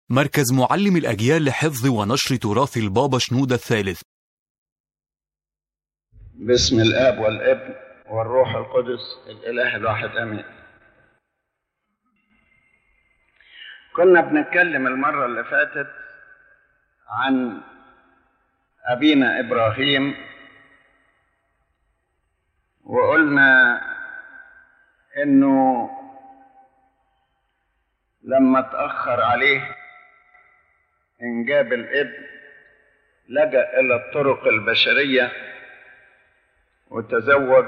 مركز معلم الأجيال لحفظ ونشر تراث البابا شنودة الثالث باسم الاب والابن والروح القدس الاله الواحد امين كنا بنتكلم المره اللي فاتت عن ابينا ابراهيم وقلنا انه لما تاخر عليه انجاب الابن لجا الى الطرق البشريه وتزوج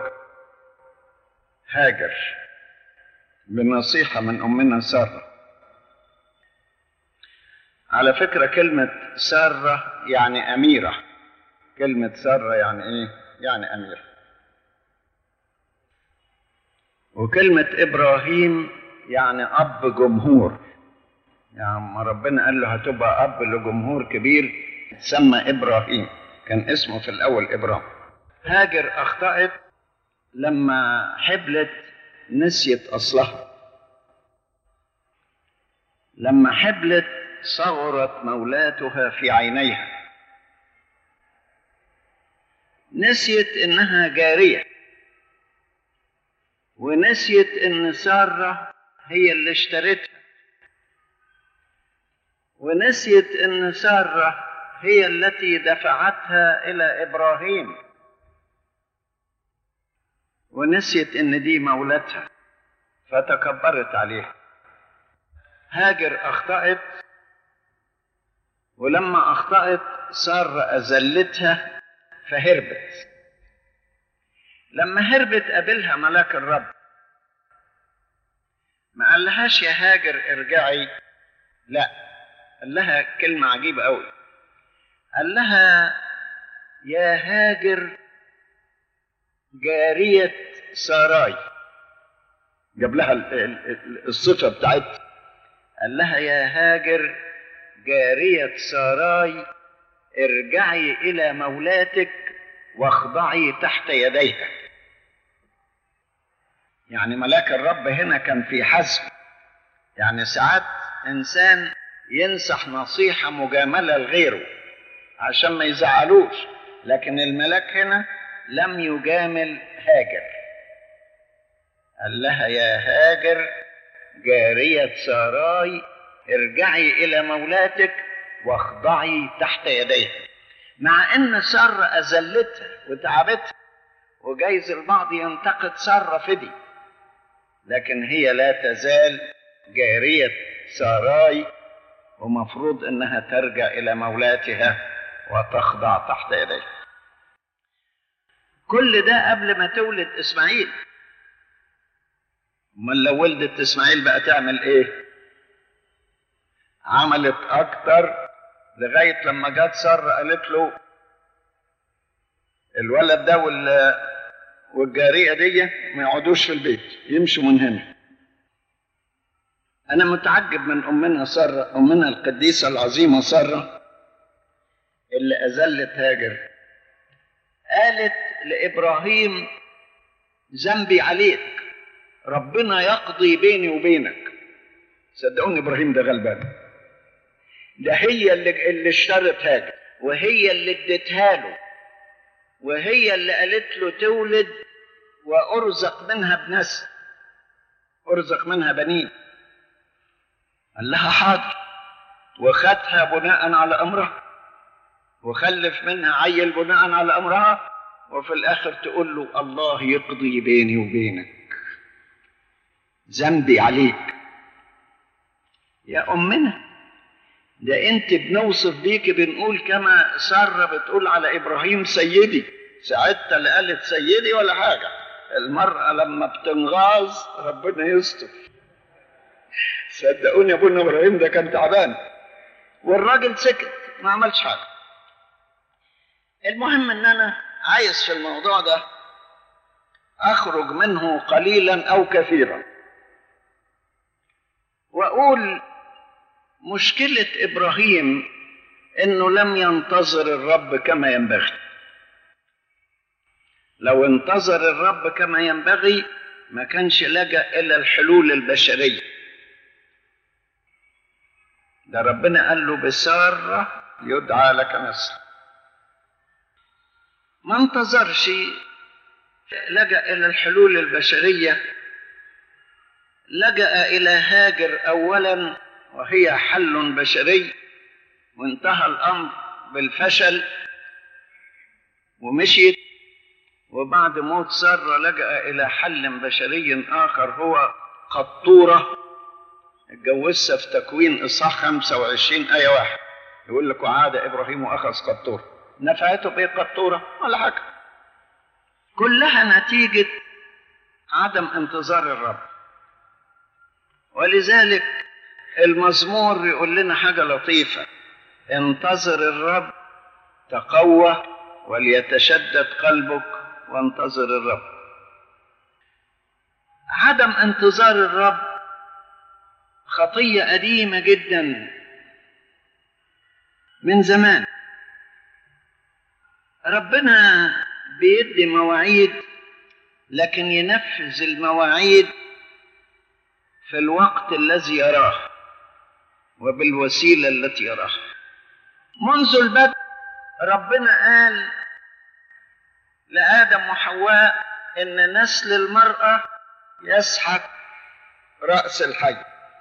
هاجر بنصيحة من أمنا سارة على فكرة كلمة سارة يعني أميرة كلمة سارة يعني إيه؟ يعني أميرة وكلمة إبراهيم يعني أب جمهور يعني ما ربنا قال له هتبقى أب لجمهور كبير تسمى إبراهيم كان اسمه في الأول إبراهيم هاجر أخطأت لما حبلت نسيت أصلها لما حبلت صغرت مولاتها في عينيها نسيت إنها جارية ونسيت إن سارة هي اللي اشترتها ونسيت إن سارة هي التي دفعتها إلى إبراهيم ونسيت ان دي مولاتها فتكبرت عليها هاجر اخطأت ولما اخطأت سارة اذلتها فهربت لما هربت قابلها ملاك الرب ما قالهاش يا هاجر ارجعي لا قال لها كلمة عجيبة قوي قال لها يا هاجر جارية ساراي جاب لها الصفة بتاعتها قال لها يا هاجر جارية ساراي ارجعي إلى مولاتك واخضعي تحت يديها يعني ملاك الرب هنا كان في حسب يعني ساعات إنسان ينصح نصيحة مجاملة لغيره عشان ما يزعلوش لكن الملاك هنا لم يجامل هاجر قال لها يا هاجر جارية ساراي ارجعي إلى مولاتك واخضعي تحت يديها مع إن سارة أذلتها وتعبتها وجايز البعض ينتقد سارة في دي لكن هي لا تزال جارية ساراي ومفروض إنها ترجع إلى مولاتها وتخضع تحت يديها كل ده قبل ما تولد اسماعيل امال لو ولدت اسماعيل بقى تعمل ايه عملت اكتر لغايه لما جت ساره قالت له الولد ده وال والجاريه دي ما يقعدوش في البيت يمشوا من هنا انا متعجب من امنا ساره امنا القديسه العظيمه ساره اللي اذلت هاجر قالت لابراهيم ذنبي عليك ربنا يقضي بيني وبينك صدقوني ابراهيم ده غلبان ده هي اللي اللي اشترت هاجر وهي اللي اديتها له وهي اللي قالت له تولد وارزق منها بنسل ارزق منها بنين قال لها حاضر وخدها بناء على امرها وخلف منها عيل بناء على امرها وفي الاخر تقول له الله يقضي بيني وبينك ذنبي عليك يا امنا ده انت بنوصف بيك بنقول كما ساره بتقول على ابراهيم سيدي ساعتها لا قالت سيدي ولا حاجه المراه لما بتنغاظ ربنا يستر صدقوني يا ابونا ابراهيم ده كان تعبان والراجل سكت ما عملش حاجه المهم ان انا عايز في الموضوع ده اخرج منه قليلا او كثيرا واقول مشكله ابراهيم انه لم ينتظر الرب كما ينبغي لو انتظر الرب كما ينبغي ما كانش لجا الى الحلول البشريه ده ربنا قال له بسارة يدعى لك نسل ما انتظرش لجأ إلى الحلول البشرية لجأ إلى هاجر أولا وهي حل بشري وانتهى الأمر بالفشل ومشيت وبعد موت سارة لجأ إلى حل بشري آخر هو قطورة اتجوزها في تكوين إصحاح 25 آية واحد يقول لك وعاد إبراهيم وأخذ قطورة نفعته بإيه قطورة ولا حاجة كلها نتيجة عدم انتظار الرب ولذلك المزمور يقول لنا حاجة لطيفة انتظر الرب تقوى وليتشدد قلبك وانتظر الرب عدم انتظار الرب خطية قديمة جدا من زمان ربنا بيدي مواعيد لكن ينفذ المواعيد في الوقت الذي يراه وبالوسيله التي يراها منذ البدء ربنا قال لادم وحواء ان نسل المراه يسحق راس الحي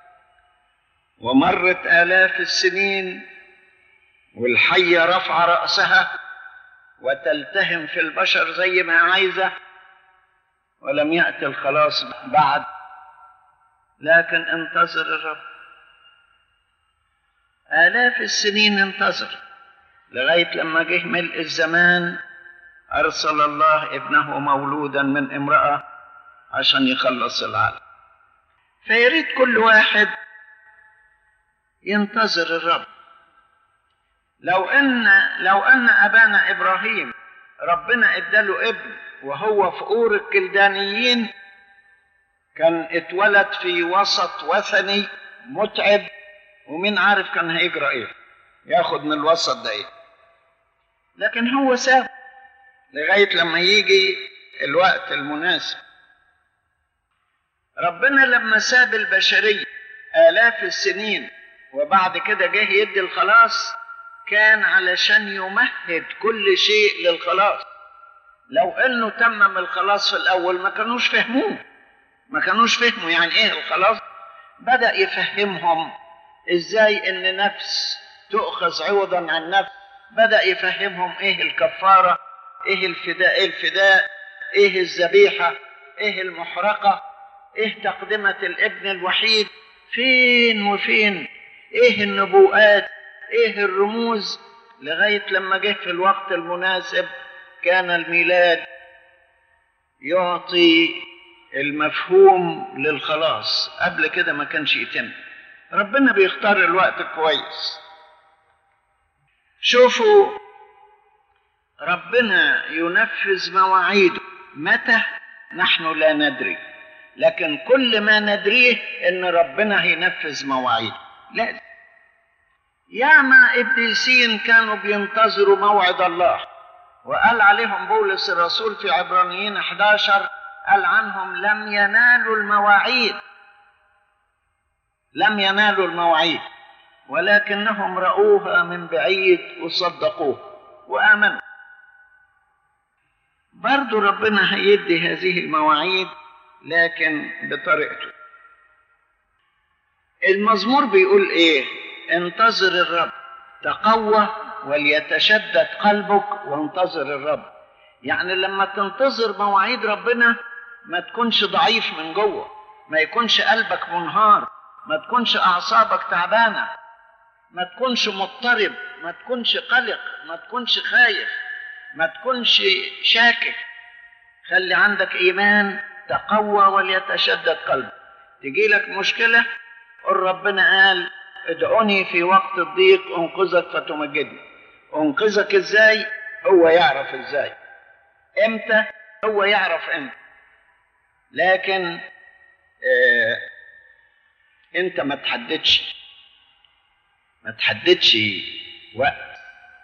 ومرت الاف السنين والحيه رفع راسها وتلتهم في البشر زي ما عايزه ولم ياتي الخلاص بعد لكن انتظر الرب آلاف السنين انتظر لغاية لما جه ملء الزمان أرسل الله ابنه مولودا من امرأة عشان يخلص العالم فيريد كل واحد ينتظر الرب لو ان لو ان ابانا ابراهيم ربنا اداله ابن وهو في اور الكلدانيين كان اتولد في وسط وثني متعب ومين عارف كان هيجرى ايه ياخد من الوسط ده ايه لكن هو ساب لغايه لما يجي الوقت المناسب ربنا لما ساب البشريه الاف السنين وبعد كده جه يدي الخلاص كان علشان يمهد كل شيء للخلاص لو انه تمم الخلاص في الاول ما كانوش فهموه ما كانوش فهموا يعني ايه الخلاص بدا يفهمهم ازاي ان نفس تؤخذ عوضا عن نفس بدا يفهمهم ايه الكفاره ايه الفداء ايه الفداء ايه الذبيحه ايه المحرقه ايه تقدمه الابن الوحيد فين وفين ايه النبوءات ايه الرموز لغايه لما جه في الوقت المناسب كان الميلاد يعطي المفهوم للخلاص قبل كده ما كانش يتم ربنا بيختار الوقت كويس شوفوا ربنا ينفذ مواعيده متى نحن لا ندري لكن كل ما ندريه ان ربنا هينفذ مواعيده لا ياما ابليسين كانوا بينتظروا موعد الله وقال عليهم بولس الرسول في عبرانيين 11 قال عنهم لم ينالوا المواعيد لم ينالوا المواعيد ولكنهم رأوها من بعيد وصدقوه وآمنوا برضو ربنا هيدي هذه المواعيد لكن بطريقته المزمور بيقول ايه انتظر الرب تقوى وليتشدد قلبك وانتظر الرب يعني لما تنتظر مواعيد ربنا ما تكونش ضعيف من جوه ما يكونش قلبك منهار ما تكونش اعصابك تعبانه ما تكونش مضطرب ما تكونش قلق ما تكونش خايف ما تكونش شاكك خلي عندك ايمان تقوى وليتشدد قلبك تجي لك مشكله قل ربنا قال ادعوني في وقت الضيق انقذك فتمجدني انقذك ازاي هو يعرف ازاي امتى هو يعرف امتى لكن اه انت ما تحددش ما تحددش وقت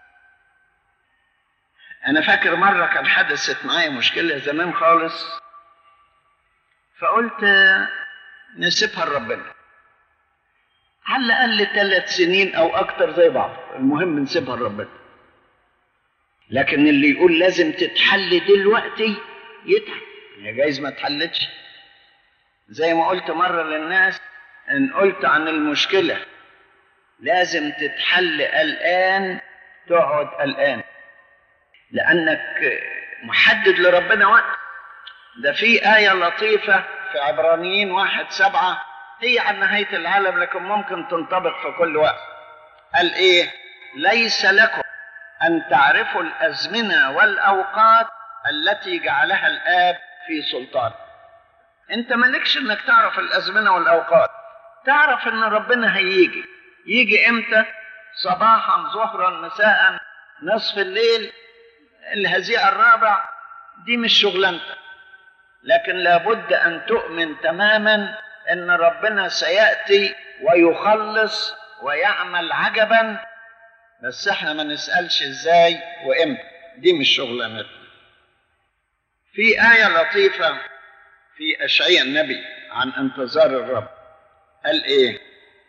انا فاكر مره كان حدثت معايا مشكله زمان خالص فقلت نسيبها لربنا على الأقل ثلاث سنين أو أكتر زي بعض المهم نسيبها لربنا لكن اللي يقول لازم تتحل دلوقتي يتعب هي جايز ما اتحلتش زي ما قلت مرة للناس إن قلت عن المشكلة لازم تتحل الآن تقعد الآن لأنك محدد لربنا وقت ده في آية لطيفة في عبرانيين واحد سبعة هي عن نهاية العالم لكن ممكن تنطبق في كل وقت قال إيه ليس لكم أن تعرفوا الأزمنة والأوقات التي جعلها الآب في سلطان أنت مالكش إنك تعرف الأزمنة والأوقات تعرف إن ربنا هيجي يجي إمتى صباحا ظهرا مساء نصف الليل الهزيع الرابع دي مش شغلانتك لكن لابد ان تؤمن تماما ان ربنا سياتي ويخلص ويعمل عجبا بس احنا ما نسالش ازاي وامتى دي مش شغلانتنا في ايه لطيفه في اشعياء النبي عن انتظار الرب قال ايه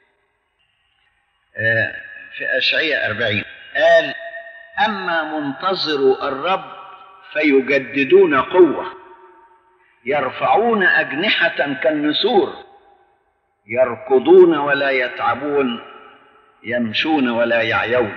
آه في اشعياء أربعين قال اما منتظر الرب فيجددون قوه يرفعون أجنحة كالنسور يركضون ولا يتعبون يمشون ولا يعيون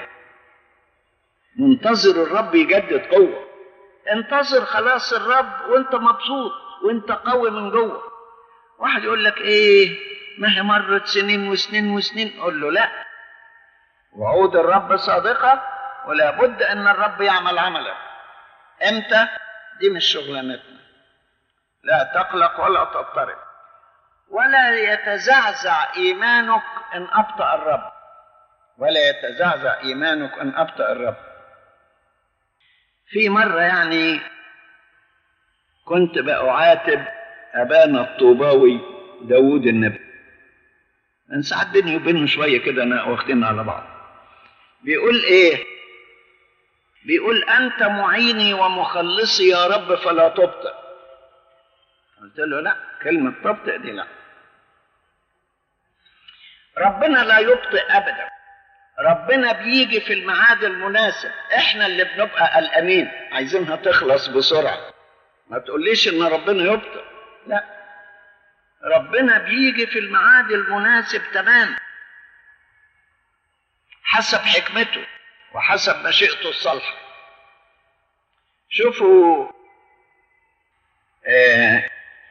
منتظر الرب يجدد قوة انتظر خلاص الرب وانت مبسوط وانت قوي من جوه واحد يقول لك ايه ما هي مرت سنين وسنين وسنين قول له لا وعود الرب صادقة ولا بد ان الرب يعمل عملا امتى دي مش شغلانتنا لا تقلق ولا تضطرب ولا يتزعزع ايمانك ان ابطا الرب ولا يتزعزع ايمانك ان ابطا الرب في مره يعني كنت بأعاتب أبانا الطوباوي داوود النبي من ساعات بيني وبينه شوية كده أنا واخدين على بعض بيقول إيه بيقول أنت معيني ومخلصي يا رب فلا تبطئ قلت له لا كلمة تبطئ دي لا ربنا لا يبطئ أبدا ربنا بيجي في الميعاد المناسب احنا اللي بنبقى قلقانين عايزينها تخلص بسرعة ما تقوليش ان ربنا يبطئ لا ربنا بيجي في الميعاد المناسب تمام حسب حكمته وحسب مشيئته الصالحة شوفوا آه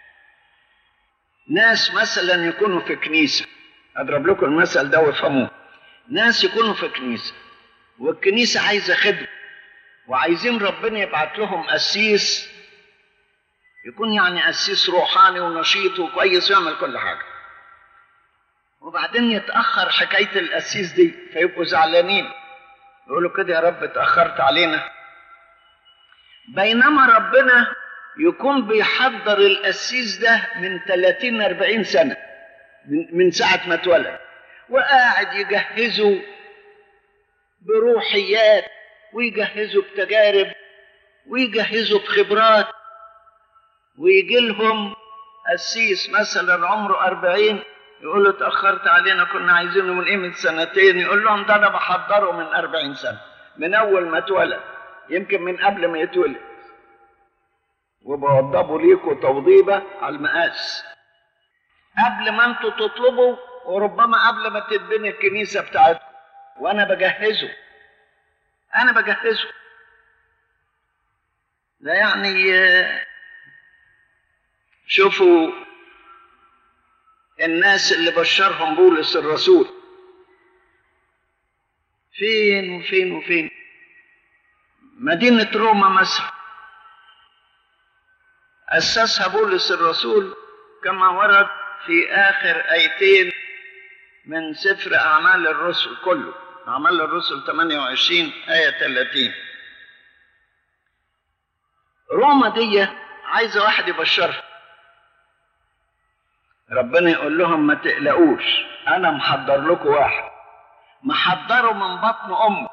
ناس مثلا يكونوا في كنيسة أضرب لكم المثل ده وافهموه ناس يكونوا في كنيسة والكنيسة عايزة خدمة وعايزين ربنا يبعت لهم قسيس يكون يعني قسيس روحاني ونشيط وكويس ويعمل كل حاجة وبعدين يتأخر حكاية القسيس دي فيبقوا زعلانين يقولوا كده يا رب اتأخرت علينا بينما ربنا يكون بيحضر القسيس ده من 30 40 سنة من ساعة ما اتولد وقاعد يجهزه بروحيات ويجهزه بتجارب ويجهزه بخبرات ويجي لهم قسيس مثلا عمره أربعين يقول له اتأخرت علينا كنا عايزينه من قيمة سنتين يقول لهم ده أنا بحضره من أربعين سنة من أول ما اتولد يمكن من قبل ما يتولد وبوضبوا ليكوا توضيبة على المقاس قبل ما انتوا تطلبوا وربما قبل ما تتبني الكنيسة بتاعتكم وأنا بجهزه أنا بجهزه ده يعني شوفوا الناس اللي بشرهم بولس الرسول فين وفين وفين مدينة روما مثلا أسسها بولس الرسول كما ورد في آخر آيتين من سفر أعمال الرسل كله أعمال الرسل 28 آية 30 روما دي عايزة واحد يبشرها ربنا يقول لهم ما تقلقوش أنا محضر لكم واحد محضره من بطن أمه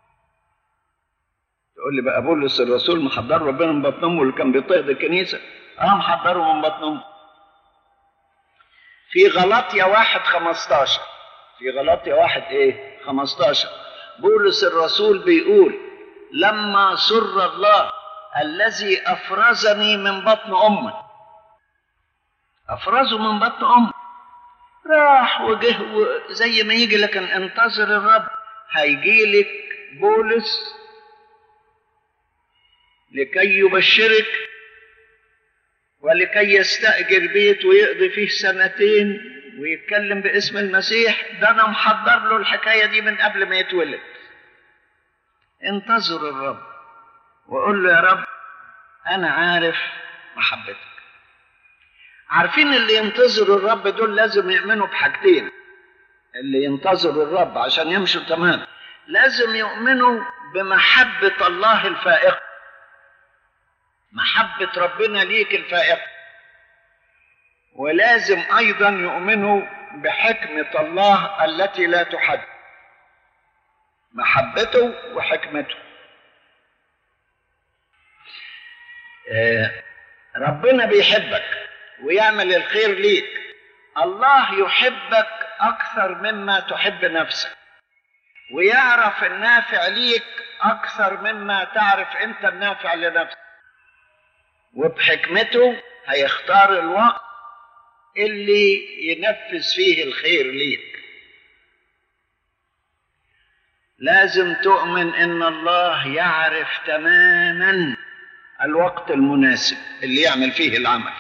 تقول لي بقى بولس الرسول محضر ربنا من بطن أمه اللي كان بيطيق الكنيسة أه محضره من بطن أمه في غلطية واحد خمستاشر في غلطية واحد ايه 15 بولس الرسول بيقول لما سر الله الذي افرزني من بطن امي افرزه من بطن امي راح وجه زي ما يجي لكن انتظر الرب هيجي لك بولس لكي يبشرك ولكي يستأجر بيت ويقضي فيه سنتين ويتكلم باسم المسيح ده انا محضر له الحكايه دي من قبل ما يتولد انتظر الرب وقول له يا رب انا عارف محبتك عارفين اللي ينتظروا الرب دول لازم يؤمنوا بحاجتين اللي ينتظروا الرب عشان يمشوا تمام لازم يؤمنوا بمحبة الله الفائقة محبة ربنا ليك الفائقة ولازم أيضا يؤمنوا بحكمة الله التي لا تحد محبته وحكمته آه ربنا بيحبك ويعمل الخير ليك الله يحبك أكثر مما تحب نفسك ويعرف النافع ليك أكثر مما تعرف أنت النافع لنفسك وبحكمته هيختار الوقت اللي ينفذ فيه الخير ليك لازم تؤمن ان الله يعرف تماما الوقت المناسب اللي يعمل فيه العمل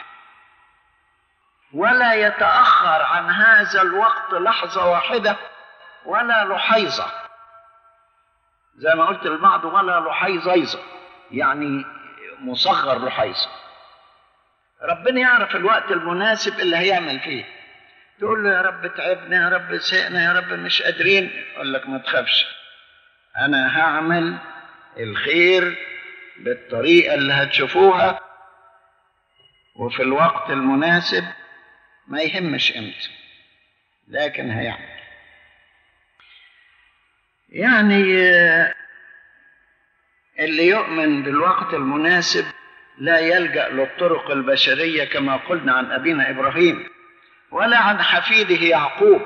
ولا يتاخر عن هذا الوقت لحظه واحده ولا لحيظه زي ما قلت للبعض ولا لحيظيظه يعني مصغر لحيظه ربنا يعرف الوقت المناسب اللي هيعمل فيه تقول له يا رب تعبنا يا رب سئنا يا رب مش قادرين يقول لك ما تخافش انا هعمل الخير بالطريقه اللي هتشوفوها وفي الوقت المناسب ما يهمش امتى لكن هيعمل يعني اللي يؤمن بالوقت المناسب لا يلجا للطرق البشريه كما قلنا عن ابينا ابراهيم ولا عن حفيده يعقوب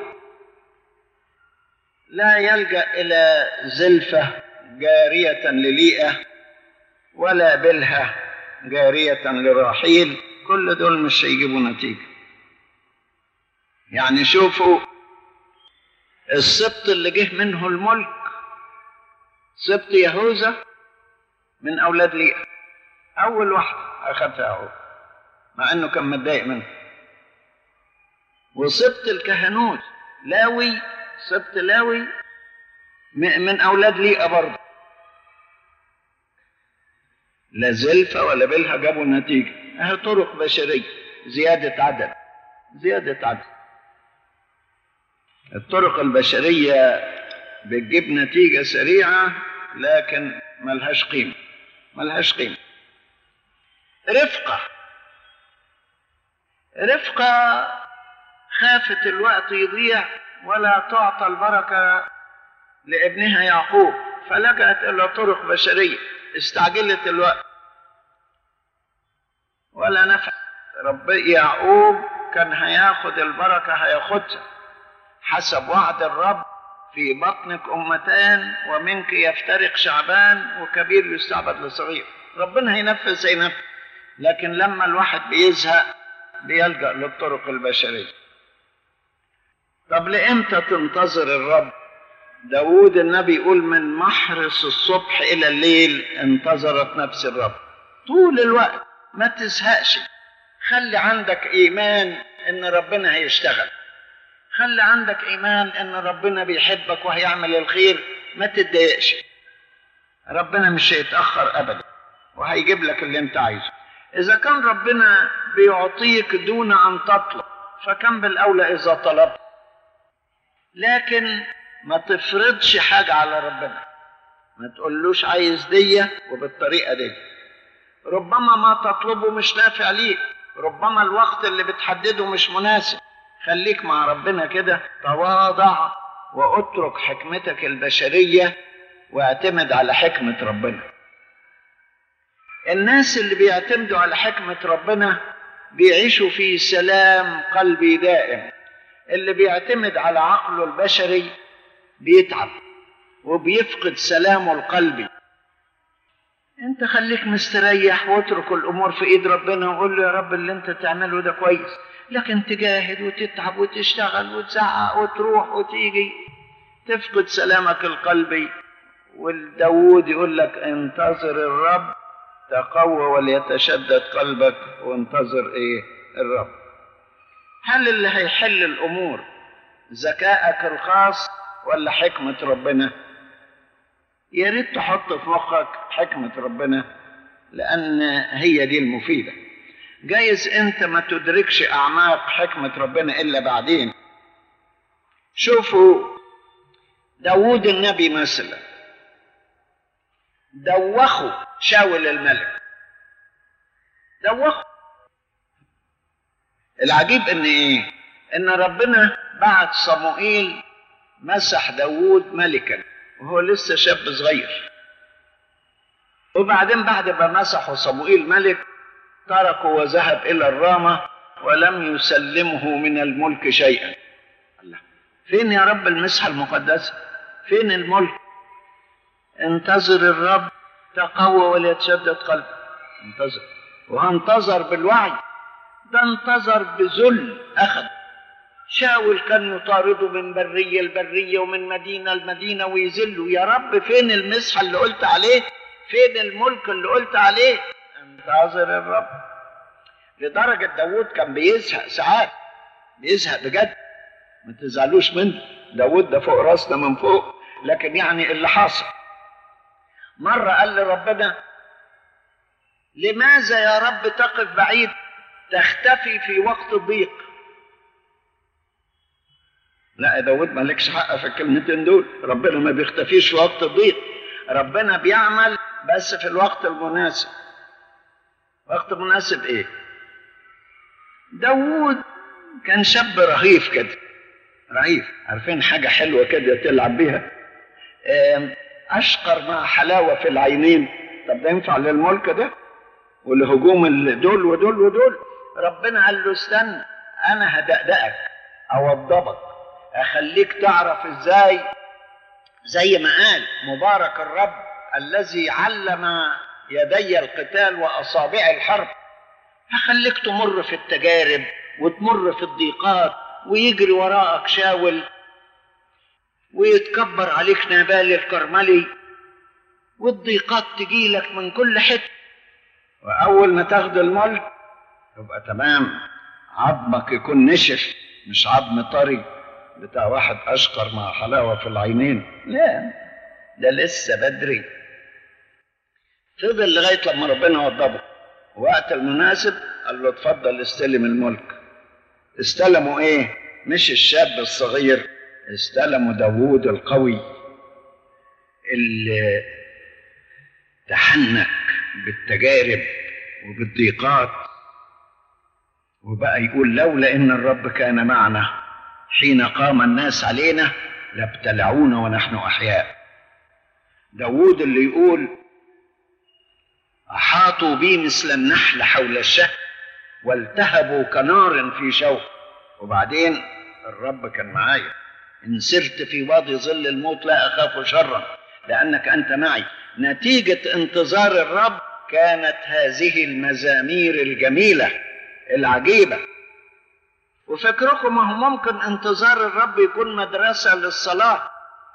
لا يلجا الى زلفه جاريه لليئه ولا بلهه جاريه لراحيل كل دول مش هيجيبوا نتيجه يعني شوفوا السبط اللي جه منه الملك سبط يهوذا من اولاد ليئه اول واحده اخذها اهو مع انه كان متضايق منه وسبط الكهنوت لاوي سبط لاوي من اولاد ليئه برضه لا زلفه ولا بلها جابوا نتيجه اهي طرق بشريه زياده عدد زياده عدد الطرق البشريه بتجيب نتيجه سريعه لكن ملهاش قيمه ملهاش قيمه رفقه رفقه خافت الوقت يضيع ولا تعطى البركه لابنها يعقوب فلجأت الى طرق بشريه استعجلت الوقت ولا نفع رب يعقوب كان هياخد البركه هياخدها حسب وعد الرب في بطنك أمتان ومنك يفترق شعبان وكبير يستعبد لصغير ربنا هينفذ هينفذ لكن لما الواحد بيزهق بيلجأ للطرق البشرية طب لإمتى تنتظر الرب داود النبي يقول من محرس الصبح إلى الليل انتظرت نفس الرب طول الوقت ما تزهقش خلي عندك إيمان إن ربنا هيشتغل خلي عندك ايمان ان ربنا بيحبك وهيعمل الخير ما تتضايقش ربنا مش هيتاخر ابدا وهيجيب لك اللي انت عايزه اذا كان ربنا بيعطيك دون ان تطلب فكم بالاولى اذا طلبت لكن ما تفرضش حاجه على ربنا ما تقولوش عايز دي وبالطريقه دي ربما ما تطلبه مش نافع ليك ربما الوقت اللي بتحدده مش مناسب خليك مع ربنا كده تواضع واترك حكمتك البشرية واعتمد على حكمة ربنا الناس اللي بيعتمدوا على حكمة ربنا بيعيشوا في سلام قلبي دائم اللي بيعتمد على عقله البشري بيتعب وبيفقد سلامه القلبي انت خليك مستريح واترك الامور في ايد ربنا وقول له يا رب اللي انت تعمله ده كويس لكن تجاهد وتتعب وتشتغل وتزعق وتروح وتيجي تفقد سلامك القلبي والداود يقول لك انتظر الرب تقوى وليتشدد قلبك وانتظر ايه الرب هل اللي هيحل الامور ذكائك الخاص ولا حكمة ربنا يا ريت تحط في مخك حكمة ربنا لأن هي دي المفيدة جايز أنت ما تدركش أعماق حكمة ربنا إلا بعدين شوفوا داوود النبي مثلا دوخوا شاول الملك دوخوا العجيب ان ايه ان ربنا بعت صموئيل مسح داوود ملكا وهو لسه شاب صغير وبعدين بعد ما مسحوا صموئيل ملك تركه وذهب الى الرامة ولم يسلمه من الملك شيئا الله فين يا رب المسحة المقدسة فين الملك انتظر الرب تقوى وليتشدد قلبك انتظر وانتظر بالوعي ده انتظر بذل اخذ شاول كان يطارده من برية لبرية ومن مدينة لمدينة ويذله يا رب فين المسحة اللي قلت عليه فين الملك اللي قلت عليه انتظر الرب لدرجة داود كان بيزهق ساعات بيزهق بجد ما تزعلوش منه داود ده فوق راسنا من فوق لكن يعني اللي حاصل مرة قال لربنا لماذا يا رب تقف بعيد تختفي في وقت الضيق لا يا داود مالكش حق في الكلمتين دول ربنا ما بيختفيش في وقت الضيق ربنا بيعمل بس في الوقت المناسب وقت مناسب ايه داود كان شاب رهيف كده رهيف عارفين حاجة حلوة كده تلعب بيها أشقر مع حلاوة في العينين طب ده ينفع للملك ده ولهجوم دول ودول ودول ربنا قال له استنى أنا هدقدقك أوضبك أخليك تعرف إزاي زي ما قال مبارك الرب الذي علم يدي القتال وأصابع الحرب هخليك تمر في التجارب وتمر في الضيقات ويجري وراءك شاول ويتكبر عليك نبال الكرملي والضيقات تجيلك من كل حته واول ما تاخد الملك يبقى تمام عظمك يكون نشف مش عظم طري بتاع واحد اشقر مع حلاوه في العينين لا ده لسه بدري فضل لغايه لما ربنا وضبه وقت المناسب قال له اتفضل استلم الملك استلموا ايه مش الشاب الصغير استلموا داوود القوي اللي تحنك بالتجارب وبالضيقات وبقى يقول لولا ان الرب كان معنا حين قام الناس علينا لابتلعونا ونحن احياء داوود اللي يقول احاطوا بي مثل النحل حول الشهر والتهبوا كنار في شوك وبعدين الرب كان معايا إن سرت في وادي ظل الموت لا أخاف شرا لأنك أنت معي نتيجة انتظار الرب كانت هذه المزامير الجميلة العجيبة وفكركم ما هو ممكن انتظار الرب يكون مدرسة للصلاة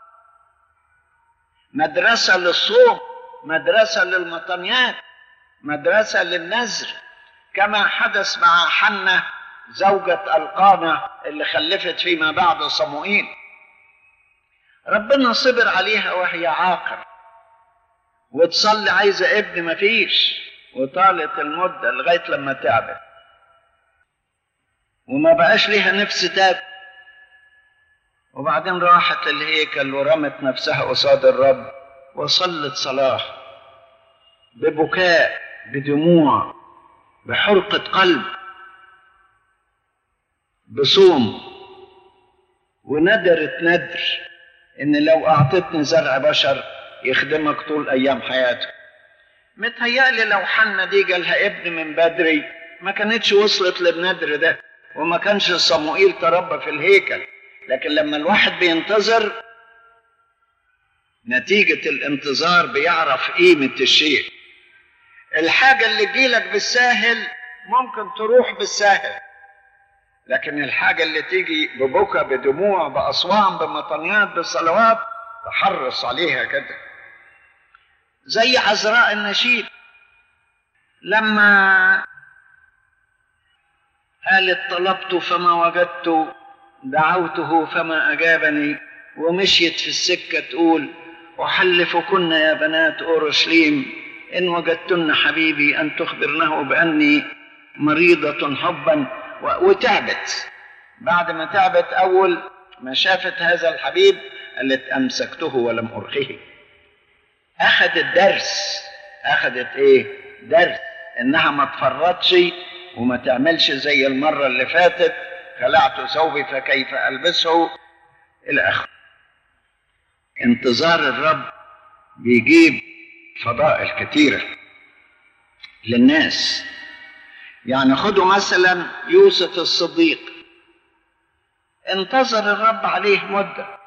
مدرسة للصوم مدرسة للمطنيات مدرسة للنذر كما حدث مع حنة زوجة القانة اللي خلفت فيما بعد صموئيل ربنا صبر عليها وهي عاقر وتصلي عايزة ابن مفيش وطالت المدة لغاية لما تعبت وما بقاش ليها نفس تاكل وبعدين راحت الهيكل ورمت نفسها قصاد الرب وصلت صلاة ببكاء بدموع بحرقة قلب بصوم وندرت ندر ان لو اعطتني زرع بشر يخدمك طول ايام حياتك متهيألي لو حنا دي جالها ابن من بدري ما كانتش وصلت للندر ده وما كانش صموئيل تربى في الهيكل لكن لما الواحد بينتظر نتيجة الانتظار بيعرف قيمة الشيء الحاجة اللي تجيلك بالساهل ممكن تروح بالساهل لكن الحاجة اللي تيجي ببكى بدموع بأصوام بمطنيات بصلوات تحرص عليها كده زي عذراء النشيد لما قالت طلبت فما وجدت دعوته فما أجابني ومشيت في السكة تقول أحلفكن يا بنات أورشليم إن وجدتن حبيبي أن تخبرنه بأني مريضة حبا وتعبت بعد ما تعبت أول ما شافت هذا الحبيب قالت أمسكته ولم أرخيه أخذت درس أخذت إيه درس إنها ما تفرطش وما تعملش زي المرة اللي فاتت خلعت ثوبي فكيف ألبسه إلى آخره انتظار الرب بيجيب فضائل كثيرة للناس يعني خدوا مثلا يوسف الصديق انتظر الرب عليه مدة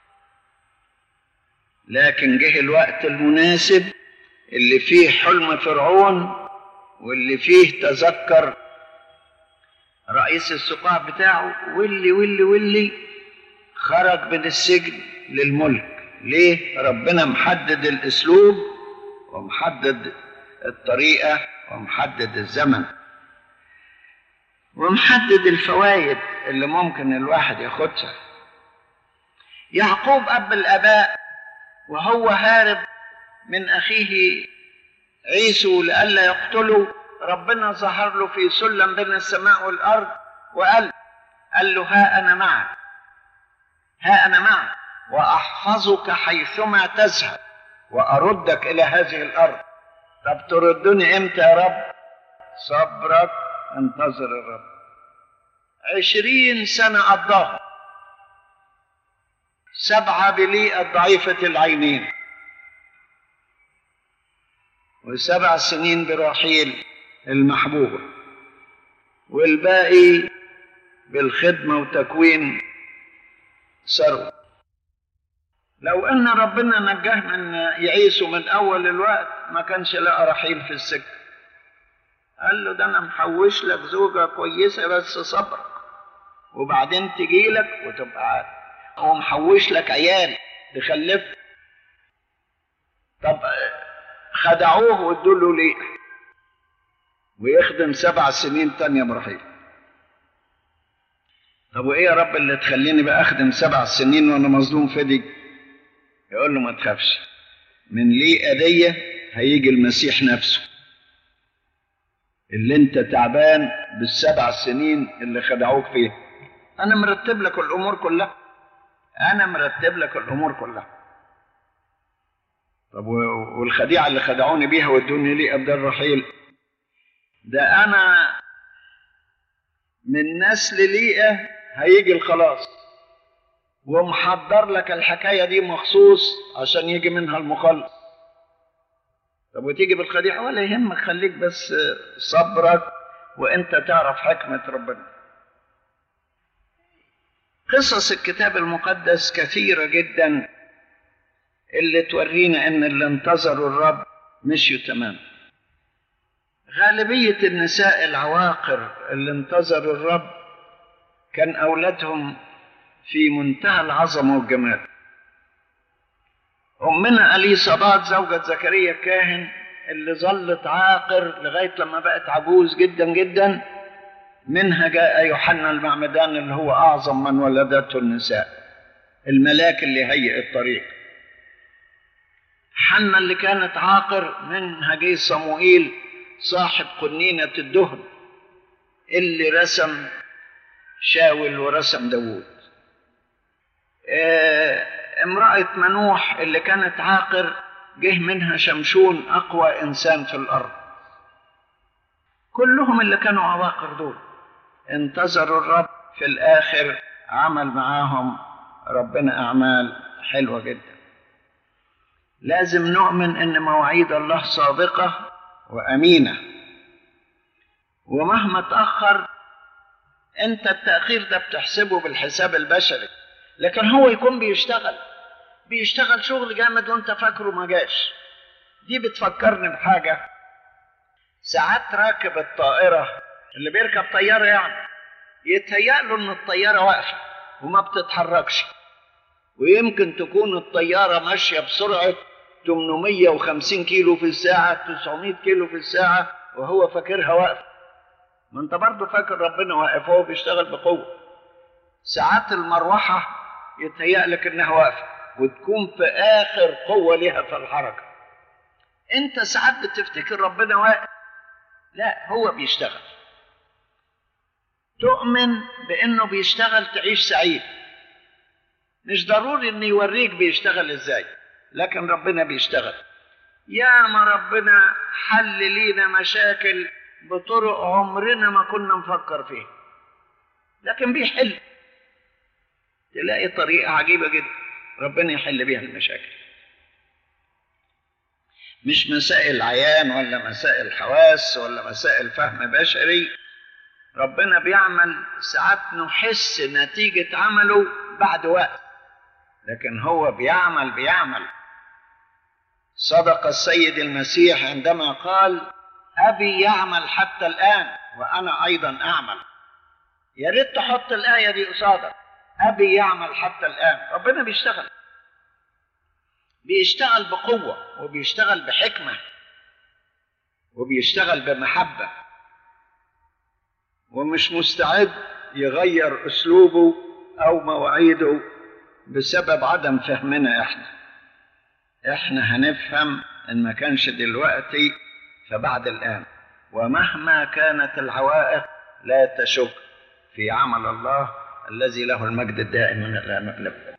لكن جه الوقت المناسب اللي فيه حلم فرعون واللي فيه تذكر رئيس السقاع بتاعه واللي واللي واللي خرج من السجن للملك ليه ربنا محدد الاسلوب ومحدد الطريقه ومحدد الزمن ومحدد الفوائد اللي ممكن الواحد ياخدها يعقوب اب الاباء وهو هارب من اخيه عيسو لئلا يقتله ربنا ظهر له في سلم بين السماء والارض وقال قال له ها انا معك ها انا معك واحفظك حيثما تذهب واردك الى هذه الارض طب تردني امتى يا رب صبرك انتظر الرب عشرين سنة قضاها سبعة بليئة ضعيفة العينين وسبع سنين برحيل المحبوبة والباقي بالخدمة وتكوين ثروة لو ان ربنا نجاه من يعيسوا من اول الوقت ما كانش لقى رحيل في السكه قال له ده انا محوش لك زوجه كويسه بس صبرك وبعدين تجي لك وتبقى عارف هو محوش لك عيال تخلف طب خدعوه وادوا له ليه ويخدم سبع سنين تانية برحيل طب وايه يا رب اللي تخليني بقى اخدم سبع سنين وانا مظلوم في دي يقول له ما تخافش من ليه أدية هيجي المسيح نفسه اللي انت تعبان بالسبع سنين اللي خدعوك فيها انا مرتب لك الامور كلها انا مرتب لك الامور كلها طب والخديعة اللي خدعوني بيها ودوني ليه ابدال رحيل ده انا من نسل ليئة هيجي الخلاص ومحضر لك الحكايه دي مخصوص عشان يجي منها المخلص طب وتيجي بالخديعه ولا يهمك خليك بس صبرك وانت تعرف حكمه ربنا قصص الكتاب المقدس كثيره جدا اللي تورينا ان اللي انتظروا الرب مشيوا تمام غالبيه النساء العواقر اللي انتظروا الرب كان اولادهم في منتهى العظمه والجمال امنا اليصابات زوجة زكريا الكاهن اللي ظلت عاقر لغايه لما بقت عجوز جدا جدا منها جاء يوحنا المعمدان اللي هو اعظم من ولدته النساء الملاك اللي هيئ الطريق حنا اللي كانت عاقر منها جه صموئيل صاحب قنينة الدهن اللي رسم شاول ورسم داوود امرأة منوح اللي كانت عاقر جه منها شمشون أقوى إنسان في الأرض كلهم اللي كانوا عواقر دول انتظروا الرب في الآخر عمل معاهم ربنا أعمال حلوة جدا لازم نؤمن أن مواعيد الله صادقة وأمينة ومهما تأخر انت التأخير ده بتحسبه بالحساب البشري لكن هو يكون بيشتغل بيشتغل شغل جامد وانت فاكره ما جاش دي بتفكرني بحاجة ساعات راكب الطائرة اللي بيركب طيارة يعني يتهيأ له ان الطيارة واقفة وما بتتحركش ويمكن تكون الطيارة ماشية بسرعة 850 كيلو في الساعة 900 كيلو في الساعة وهو فاكرها واقفة ما انت برضه فاكر ربنا واقف هو بيشتغل بقوة ساعات المروحة يتهيأ لك انها واقفة وتكون في آخر قوة لها في الحركة انت ساعات بتفتكر ربنا واقف لا هو بيشتغل تؤمن بانه بيشتغل تعيش سعيد مش ضروري انه يوريك بيشتغل ازاي لكن ربنا بيشتغل يا ما ربنا حل لينا مشاكل بطرق عمرنا ما كنا نفكر فيها لكن بيحل تلاقي طريقة عجيبة جدا ربنا يحل بيها المشاكل مش مسائل عيان ولا مسائل حواس ولا مسائل فهم بشري ربنا بيعمل ساعات نحس نتيجة عمله بعد وقت لكن هو بيعمل بيعمل صدق السيد المسيح عندما قال أبي يعمل حتى الآن وأنا أيضا أعمل يا ريت تحط الآية دي قصادك أبي يعمل حتى الآن ربنا بيشتغل بيشتغل بقوة وبيشتغل بحكمة وبيشتغل بمحبة ومش مستعد يغير أسلوبه أو مواعيده بسبب عدم فهمنا إحنا إحنا هنفهم إن ما كانش دلوقتي فبعد الآن ومهما كانت العوائق لا تشك في عمل الله الذي له المجد الدائم من الآن والأبد